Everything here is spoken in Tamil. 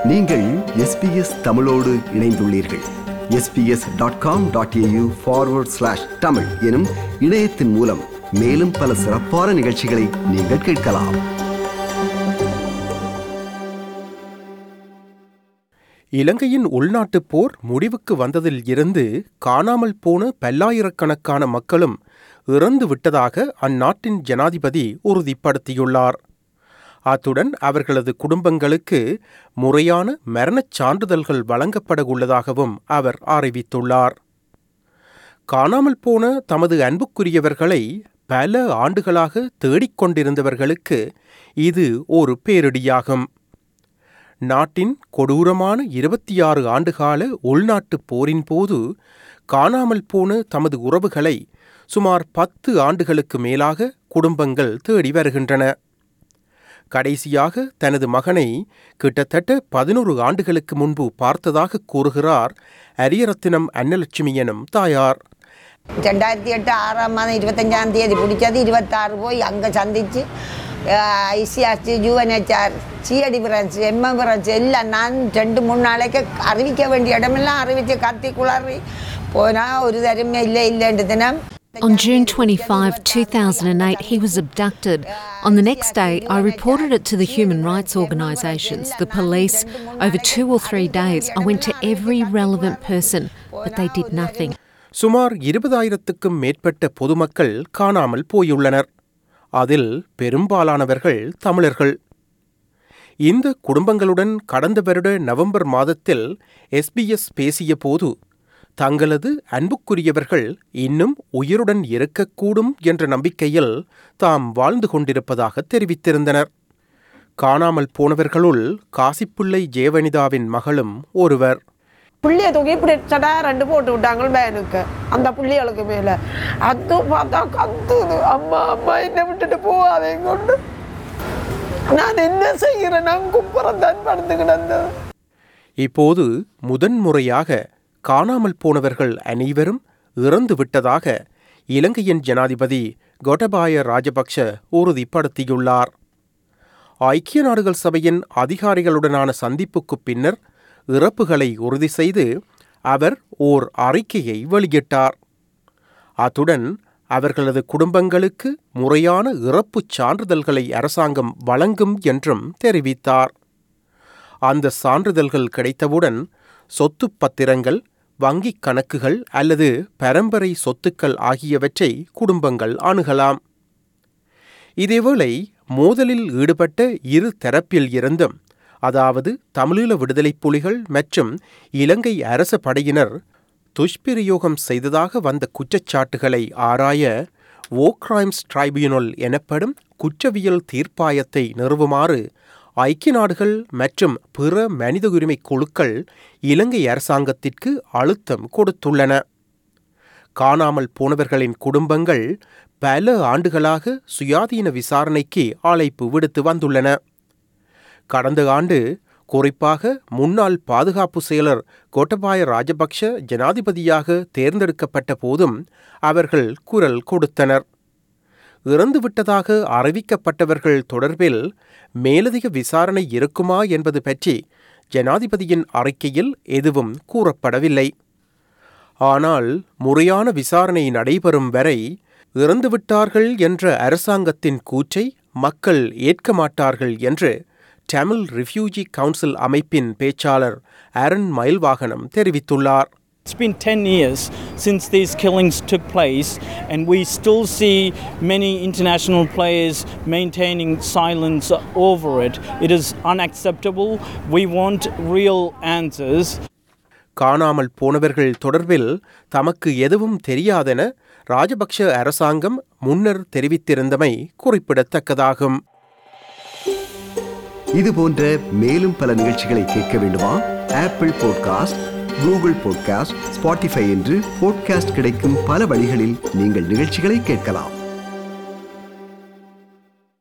நீங்கள் எஸ்பிஎஸ் தமிழோடு இணைந்துள்ளீர்கள் SBS dot com dot AU forward slash Tamil எனும் இணையத்தின் மூலம் மேலும் பல சிறப்பான நிகழ்ச்சிகளை நீங்கள் கேட்கலாம் இலங்கையின் உள்நாட்டுப் போர் முடிவுக்கு வந்ததில் இருந்து காணாமல் போன பல்லாயிரக்கணக்கான மக்களும் இறந்து விட்டதாக அந்நாட்டின் ஜனாதிபதி உறுதிப்படுத்தியுள்ளார் அத்துடன் அவர்களது குடும்பங்களுக்கு முறையான மரணச் சான்றிதழ்கள் வழங்கப்பட உள்ளதாகவும் அவர் அறிவித்துள்ளார் காணாமல் போன தமது அன்புக்குரியவர்களை பல ஆண்டுகளாக தேடிக் கொண்டிருந்தவர்களுக்கு இது ஒரு பேரிடியாகும் நாட்டின் கொடூரமான இருபத்தி ஆறு ஆண்டுகால உள்நாட்டுப் போரின் போது காணாமல் போன தமது உறவுகளை சுமார் பத்து ஆண்டுகளுக்கு மேலாக குடும்பங்கள் தேடி வருகின்றன கடைசியாக தனது மகனை கிட்டத்தட்ட பதினொரு ஆண்டுகளுக்கு முன்பு பார்த்ததாக கூறுகிறார் அரியரத்தினம் அன்னலட்சுமி எனும் தாயார் ரெண்டாயிரத்தி எட்டு ஆறாம் மாதம் இருபத்தஞ்சாம் தேதி பிடிச்சது இருபத்தாறு போய் அங்கே சந்திச்சு ICRC UNHCR CAT branch MA branch எல்லாம் நான் ரெண்டு மூணு நாளைக்கு அறிவிக்க வேண்டிய இடமெல்லாம் அறிவித்து கத்தி குளறி போனால் ஒரு தருமே இல்லை இல்லைன்ற தினம் On June 25, 2008, he was abducted. On the next day, I reported it to the human rights organisations, the police. Over two or three days, I went to every relevant person, but they did nothing. சுமார் இருபதாயிரத்துக்கும் மேற்பட்ட பொதுமக்கள் காணாமல் போயுள்ளனர் அதில் பெரும்பாலானவர்கள் தமிழர்கள் இந்த குடும்பங்களுடன் கடந்த வருட நவம்பர் மாதத்தில் எஸ்பிஎஸ் பேசிய போது தங்களது அன்புக்குரியவர்கள் இன்னும் உயிருடன் இருக்கக்கூடும் என்ற நம்பிக்கையில் தாம் வாழ்ந்து கொண்டிருப்பதாக தெரிவித்திருந்தனர் காணாமல் போனவர்களுள் காசிப்பிள்ளை ஜெயவனிதாவின் மகளும் ஒருவர் புள்ளிய தூக்கி இப்படி சடா ரெண்டு போட்டு விட்டாங்க வேனுக்கு அந்த புள்ளிகளுக்கு மேல அது பார்த்தா கத்துது அம்மா அம்மா என்ன விட்டுட்டு போகாதே கொண்டு நான் என்ன செய்கிறேன் நான் குப்புறம் தான் படுத்து கிடந்தது இப்போது முதன்முறையாக காணாமல் போனவர்கள் அனைவரும் இறந்து விட்டதாக இலங்கையின் ஜனாதிபதி கோட்டபாய ராஜபக்ஷ உறுதிப்படுத்தியுள்ளார் ஐக்கிய நாடுகள் சபையின் அதிகாரிகளுடனான சந்திப்புக்குப் பின்னர் இறப்புகளை உறுதி செய்து அவர் ஓர் அறிக்கையை வெளியிட்டார் அத்துடன் அவர்களது குடும்பங்களுக்கு முறையான இறப்புச் சான்றிதழ்களை அரசாங்கம் வழங்கும் என்றும் தெரிவித்தார் அந்த சான்றிதழ்கள் கிடைத்தவுடன் சொத்துப் பத்திரங்கள் வங்கிக் கணக்குகள் அல்லது பரம்பரை சொத்துக்கள் ஆகியவற்றை குடும்பங்கள் அணுகலாம் இதேவேளை மோதலில் ஈடுபட்ட இரு தரப்பில் இருந்தும் அதாவது தமிழீழ விடுதலைப் புலிகள் மற்றும் இலங்கை அரச படையினர் துஷ்பிரயோகம் செய்ததாக வந்த குற்றச்சாட்டுகளை ஆராய ஓ கிரைம்ஸ் ட்ரைபியூனல் எனப்படும் குற்றவியல் தீர்ப்பாயத்தை நிறுவுமாறு ஐக்கிய நாடுகள் மற்றும் பிற மனித உரிமை குழுக்கள் இலங்கை அரசாங்கத்திற்கு அழுத்தம் கொடுத்துள்ளன காணாமல் போனவர்களின் குடும்பங்கள் பல ஆண்டுகளாக சுயாதீன விசாரணைக்கு அழைப்பு விடுத்து வந்துள்ளன கடந்த ஆண்டு குறிப்பாக முன்னாள் பாதுகாப்பு செயலர் கோட்டபாய ராஜபக்ஷ ஜனாதிபதியாக தேர்ந்தெடுக்கப்பட்ட போதும் அவர்கள் குரல் கொடுத்தனர் இறந்துவிட்டதாக அறிவிக்கப்பட்டவர்கள் தொடர்பில் மேலதிக விசாரணை இருக்குமா என்பது பற்றி ஜனாதிபதியின் அறிக்கையில் எதுவும் கூறப்படவில்லை ஆனால் முறையான விசாரணை நடைபெறும் வரை இறந்துவிட்டார்கள் என்ற அரசாங்கத்தின் கூற்றை மக்கள் ஏற்க மாட்டார்கள் என்று தமிழ் ரிஃப்யூஜி கவுன்சில் அமைப்பின் பேச்சாளர் ஆரன் மயில்வாகனம் தெரிவித்துள்ளார் It's been 10 years since these killings took place, and we still see many international players maintaining silence over it. It is unacceptable. We want real answers. காணாமல் போனவர்கள் தொடர்பில் தமக்கு எதுவும் தெரியாதென ராஜபக்ஷ அரசாங்கம் முன்னர் தெரிவித்திருந்தமை குறிப்பிடத்தக்கதாகும் இது போன்ற மேலும் பல நிகழ்ச்சிகளை கேட்க வேண்டுமா Apple podcast Google podcast Spotify என்று பாட்காஸ்ட் கிடைக்கும் பல வழிகளில் நீங்கள் நிகழ்ச்சிகளை கேட்கலாம்